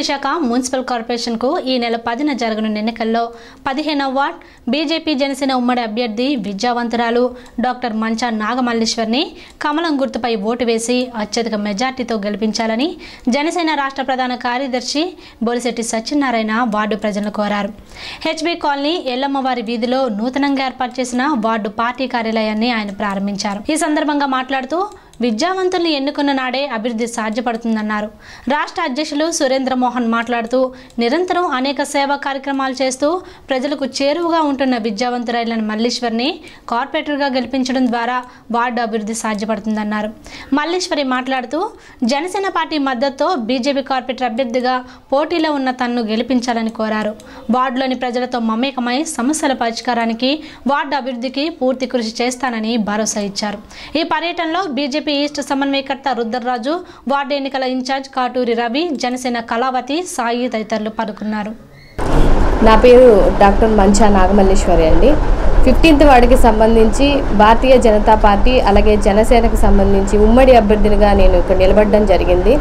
Visakha municipal కార్పొరేషన్కు ఈ నెల పదిన జరగనున్న ఎన్నికల్లో పదిహేనవ వార్డ్ బీజేపీ జనసేన ఉమ్మడి అభ్యర్థి విద్యావంతురాలు డాక్టర్ మంచా నాగమల్లేశ్వర్ని కమలం గుర్తుపై ఓటు వేసి అత్యధిక మెజార్టీతో గెలిపించాలని జనసేన రాష్ట్ర ప్రధాన కార్యదర్శి బొలిశెట్టి సత్యనారాయణ వార్డు ప్రజలను కోరారు హెచ్బీ కాలనీ ఎల్లమ్మవారి వీధిలో నూతనంగా ఏర్పాటు చేసిన వార్డు పార్టీ కార్యాలయాన్ని ఆయన ప్రారంభించారు ఈ సందర్భంగా మాట్లాడుతూ విద్యావంతుల్ని ఎన్నుకున్న నాడే అభివృద్ధి సాధ్యపడుతుందన్నారు రాష్ట్ర అధ్యక్షులు సురేంద్ర మోహన్ మాట్లాడుతూ నిరంతరం అనేక సేవా కార్యక్రమాలు చేస్తూ ప్రజలకు చేరువగా ఉంటున్న విద్యావంతురైన మల్లీశ్వర్ని కార్పొరేటర్గా గెలిపించడం ద్వారా వార్డు అభివృద్ధి సాధ్యపడుతుందన్నారు మల్లీశ్వరి మాట్లాడుతూ జనసేన పార్టీ మద్దతుతో బీజేపీ కార్పొరేటర్ అభ్యర్థిగా పోటీలో ఉన్న తన్ను గెలిపించాలని కోరారు వార్డులోని ప్రజలతో మమేకమై సమస్యల పరిష్కారానికి వార్డు అభివృద్ధికి పూర్తి కృషి చేస్తానని భరోసా ఇచ్చారు ఈ పర్యటనలో బీజేపీ ఈస్ట్ సమన్వయకర్త రుద్రరాజు వార్డు ఎన్నికల ఇన్ఛార్జ్ కాటూరి రవి జనసేన కళావతి సాయి తదితరులు పాల్గొన్నారు నా పేరు డాక్టర్ మంచా నాగమల్లేశ్వరి అండి ఫిఫ్టీన్త్ వార్డుకి సంబంధించి భారతీయ జనతా పార్టీ అలాగే జనసేనకు సంబంధించి ఉమ్మడి అభ్యర్థినిగా నేను ఇక్కడ నిలబడడం జరిగింది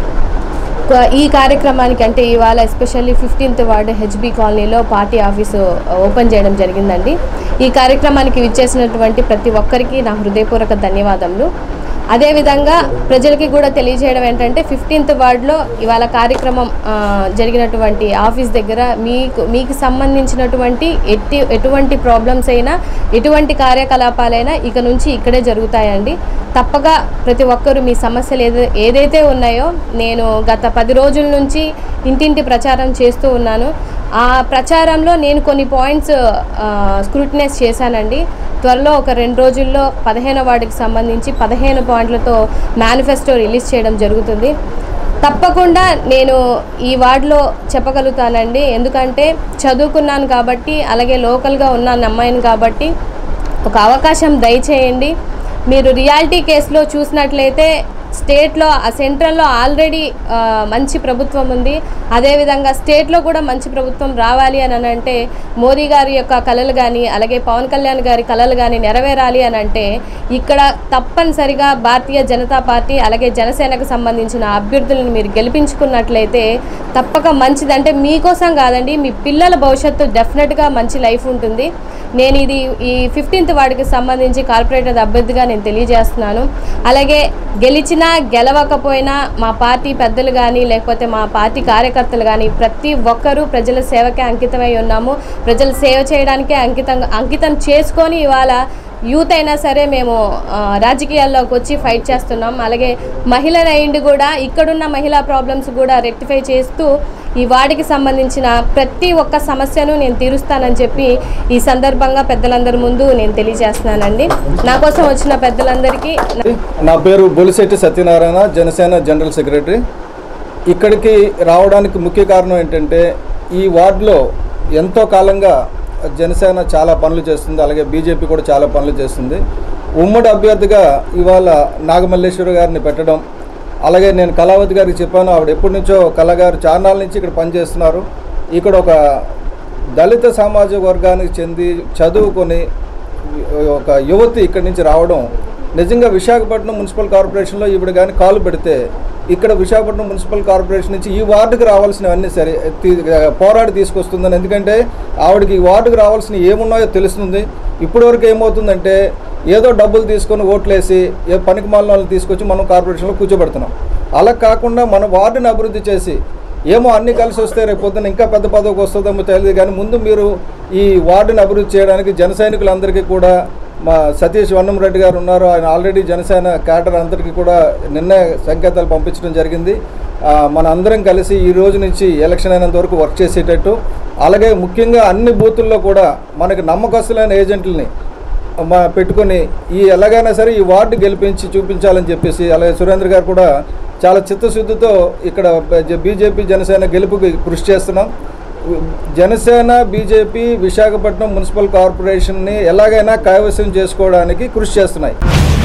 క- ఈ కార్యక్రమానికి అంటే ఇవాళ ఎస్పెషల్లీ ఫిఫ్టీన్త్ వార్డు హెచ్బి కాలనీలో పార్టీ ఆఫీసు ఓపెన్ చేయడం జరిగిందండి ఈ కార్యక్రమానికి విచ్చేసినటువంటి ప్రతి ఒక్కరికి నా హృదయపూర్వక ధన్యవాదములు అదేవిధంగా ప్రజలకి కూడా తెలియజేయడం ఏంటంటే ఫిఫ్టీన్త్ వార్డులో ఇవాళ కార్యక్రమం ఆ, జరిగినటువంటి ఆఫీస్ దగ్గర మీకు మీకు సంబంధించినటువంటి ఎట్టి ఎటువంటి ప్రాబ్లమ్స్ అయినా ఎటువంటి కార్యకలాపాలైనా ఇక నుంచి ఇక్కడే జరుగుతాయండి తప్పగా ప్రతి ఒక్కరూ మీ సమస్యలు ఏదై ఏదైతే ఉన్నాయో నేను గత పది రోజుల నుంచి ఇంటింటి ప్రచారం చేస్తూ ఉన్నాను ఆ ప్రచారంలో నేను కొన్ని పాయింట్స్ స్క్రూటినైజ్ చేశానండి త్వరలో ఒక రెండు రోజుల్లో పదిహేను వార్డుకి సంబంధించి పదిహేను పాయింట్లతో మేనిఫెస్టో రిలీజ్ చేయడం జరుగుతుంది తప్పకుండా నేను ఈ వార్డులో చెప్పగలుగుతానండి ఎందుకంటే చదువుకున్నాను కాబట్టి అలాగే లోకల్గా ఉన్నాను అమ్మాయిని కాబట్టి ఒక అవకాశం దయచేయండి మీరు రియాలిటీ కేసులో చూసినట్లయితే స్టేట్లో ఆ సెంట్రల్లో ఆల్రెడీ ఆ, మంచి ప్రభుత్వం ఉంది అదేవిధంగా స్టేట్లో కూడా మంచి ప్రభుత్వం రావాలి అని అని అంటే మోదీ గారి యొక్క కళలు కానీ అలాగే పవన్ కళ్యాణ్ గారి కళలు కానీ నెరవేరాలి అని అంటే ఇక్కడ తప్పనిసరిగా భారతీయ జనతా పార్టీ అలాగే జనసేనకు సంబంధించిన అభ్యర్థులను మీరు గెలిపించుకున్నట్లయితే తప్పక మంచిది అంటే మీకోసం కాదండి మీ పిల్లల భవిష్యత్తు డెఫినెట్గా మంచి లైఫ్ ఉంటుంది నేను ఇది ఈ ఫిఫ్టీన్త్ వార్డుకి సంబంధించి కార్పొరేటర్ అభ్యర్థిగా నేను తెలియజేస్తున్నాను అలాగే గెలిచినా గెలవకపోయినా మా పార్టీ పెద్దలు కానీ లేకపోతే మా పార్టీ కార్యకర్తలు కానీ ప్రతి ఒక్కరూ ప్రజల సేవకే అంకితమై ఉన్నాము ప్రజల సేవ చేయడానికే అంకితం అంకితం చేసుకొని ఇవాళ యూత్ అయినా సరే మేము ఆ, రాజకీయాల్లోకి వచ్చి ఫైట్ చేస్తున్నాం అలాగే మహిళల అయిండి కూడా ఇక్కడున్న మహిళా ప్రాబ్లమ్స్ కూడా రెక్టిఫై చేస్తూ ఈ వార్డుకి సంబంధించిన ప్రతి ఒక్క సమస్యను నేను తీరుస్తానని చెప్పి ఈ సందర్భంగా పెద్దలందరి ముందు నేను తెలియజేస్తున్నానండి నా కోసం వచ్చిన పెద్దలందరికీ నా పేరు బొలిశెట్టి సత్యనారాయణ జనసేన జనరల్ సెక్రటరీ ఇక్కడికి రావడానికి ముఖ్య కారణం ఏంటంటే ఈ వార్డులో ఎంతో కాలంగా జనసేన చాలా పనులు చేస్తుంది అలాగే బీజేపీ కూడా చాలా పనులు చేస్తుంది ఉమ్మడి అభ్యర్థిగా ఇవాళ నాగమల్లేశ్వర గారిని పెట్టడం అలాగే నేను కళావతి గారికి చెప్పాను ఆవిడ ఎప్పటి నుంచో కళగారు చాన్నాల నుంచి ఇక్కడ పనిచేస్తున్నారు ఇక్కడ ఒక దళిత సామాజిక వర్గానికి చెంది చదువుకొని ఒక యువతి ఇక్కడి నుంచి రావడం నిజంగా విశాఖపట్నం మున్సిపల్ కార్పొరేషన్లో ఈవిడ కానీ కాలు పెడితే ఇక్కడ విశాఖపట్నం మున్సిపల్ కార్పొరేషన్ నుంచి ఈ వార్డుకి రావాల్సినవన్నీ సరే తీ- పోరాడి తీసుకొస్తుందని ఎందుకంటే ఆవిడకి ఈ వార్డుకి రావాల్సిన ఏమున్నాయో తెలుస్తుంది ఇప్పటివరకు ఏమవుతుందంటే ఏదో డబ్బులు తీసుకొని ఓట్లేసి ఏ పనికి మాలిన వాళ్ళని తీసుకొచ్చి మనం కార్పొరేషన్లో కూర్చోబెడుతున్నాం అలా కాకుండా మన వార్డుని అభివృద్ధి చేసి ఏమో అన్ని కలిసి వస్తే రేపు పొద్దున్న ఇంకా పెద్ద పదవికి వస్తుందేమో తెలియదు కానీ ముందు మీరు ఈ వార్డుని అభివృద్ధి చేయడానికి జన సైనికులందరికీ కూడా మా సతీష్ వన్నంరెడ్డి గారు ఉన్నారు ఆయన ఆల్రెడీ జనసేన క్యాడర్ అందరికీ కూడా నిన్న సంకేతాలు పంపించడం జరిగింది ఆ, మన అందరం కలిసి ఈ రోజు నుంచి ఎలక్షన్ అయినంత వరకు వర్క్ చేసేటట్టు అలాగే ముఖ్యంగా అన్ని బూతుల్లో కూడా మనకి నమ్మకస్తులైన ఏజెంట్లని మా పెట్టుకొని ఈ ఎలాగైనా సరే ఈ వార్డు గెలిపించి చూపించాలని చెప్పేసి అలాగే సురేంద్ర గారు కూడా చాలా చిత్తశుద్ధితో ఇక్కడ బీజేపీ జనసేన గెలుపుకి కృషి చేస్తున్నాం జనసేన బీజేపీ విశాఖపట్నం మున్సిపల్ కార్పొరేషన్ని ఎలాగైనా కైవసం చేసుకోవడానికి కృషి చేస్తున్నాయి